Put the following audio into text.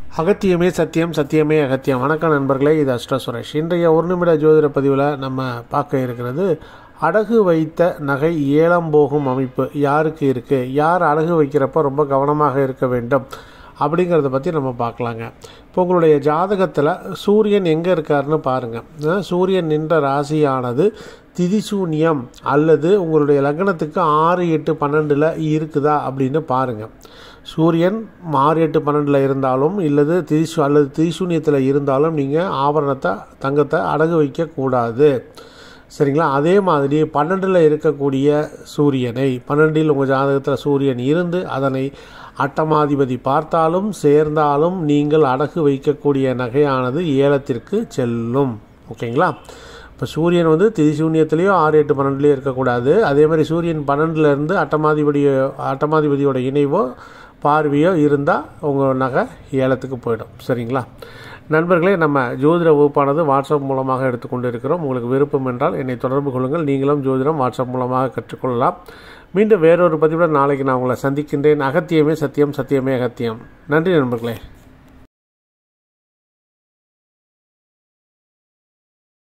அகத்தியமே சத்தியம் சத்தியமே அகத்தியம் வணக்கம் நண்பர்களே இது அஷ்ட சுரேஷ் இன்றைய ஒரு நிமிட ஜோதிட பதிவில் நம்ம பார்க்க இருக்கிறது அடகு வைத்த நகை ஏலம் போகும் அமைப்பு யாருக்கு இருக்குது யார் அடகு வைக்கிறப்ப ரொம்ப கவனமாக இருக்க வேண்டும் அப்படிங்கிறத பற்றி நம்ம பார்க்கலாங்க இப்போ உங்களுடைய ஜாதகத்தில் சூரியன் எங்கே இருக்காருன்னு பாருங்கள் சூரியன் நின்ற ராசியானது திதிசூன்யம் அல்லது உங்களுடைய லக்னத்துக்கு ஆறு எட்டு பன்னெண்டில் இருக்குதா அப்படின்னு பாருங்கள் சூரியன் ஆறு எட்டு பன்னெண்டில் இருந்தாலும் இல்லது திதிசு அல்லது திதிசூன்யத்தில் இருந்தாலும் நீங்கள் ஆபரணத்தை தங்கத்தை அடகு வைக்கக்கூடாது சரிங்களா அதே மாதிரி பன்னெண்டில் இருக்கக்கூடிய சூரியனை பன்னெண்டில் உங்கள் ஜாதகத்தில் சூரியன் இருந்து அதனை அட்டமாதிபதி பார்த்தாலும் சேர்ந்தாலும் நீங்கள் அடகு வைக்கக்கூடிய நகையானது ஏலத்திற்கு செல்லும் ஓகேங்களா இப்போ சூரியன் வந்து திதிசூன்யத்திலேயோ ஆறு எட்டு பன்னெண்டுலேயோ இருக்கக்கூடாது அதே மாதிரி சூரியன் பன்னெண்டுலேருந்து அட்டமாதிபதியோ அட்டமாதிபதியோட இணைவோ பார்வையோ இருந்தால் உங்கள் நகை ஏலத்துக்கு போயிடும் சரிங்களா நண்பர்களே நம்ம ஜோதிட வகுப்பானது வாட்ஸ்அப் மூலமாக எடுத்துக்கொண்டு இருக்கிறோம் உங்களுக்கு விருப்பம் என்றால் என்னை தொடர்பு கொள்ளுங்கள் நீங்களும் ஜோதிடம் வாட்ஸ்அப் மூலமாக கற்றுக்கொள்ளலாம் மீண்டும் வேறொரு பதிவுடன் நாளைக்கு நான் உங்களை சந்திக்கின்றேன் அகத்தியமே சத்தியம் சத்தியமே அகத்தியம் நன்றி நண்பர்களே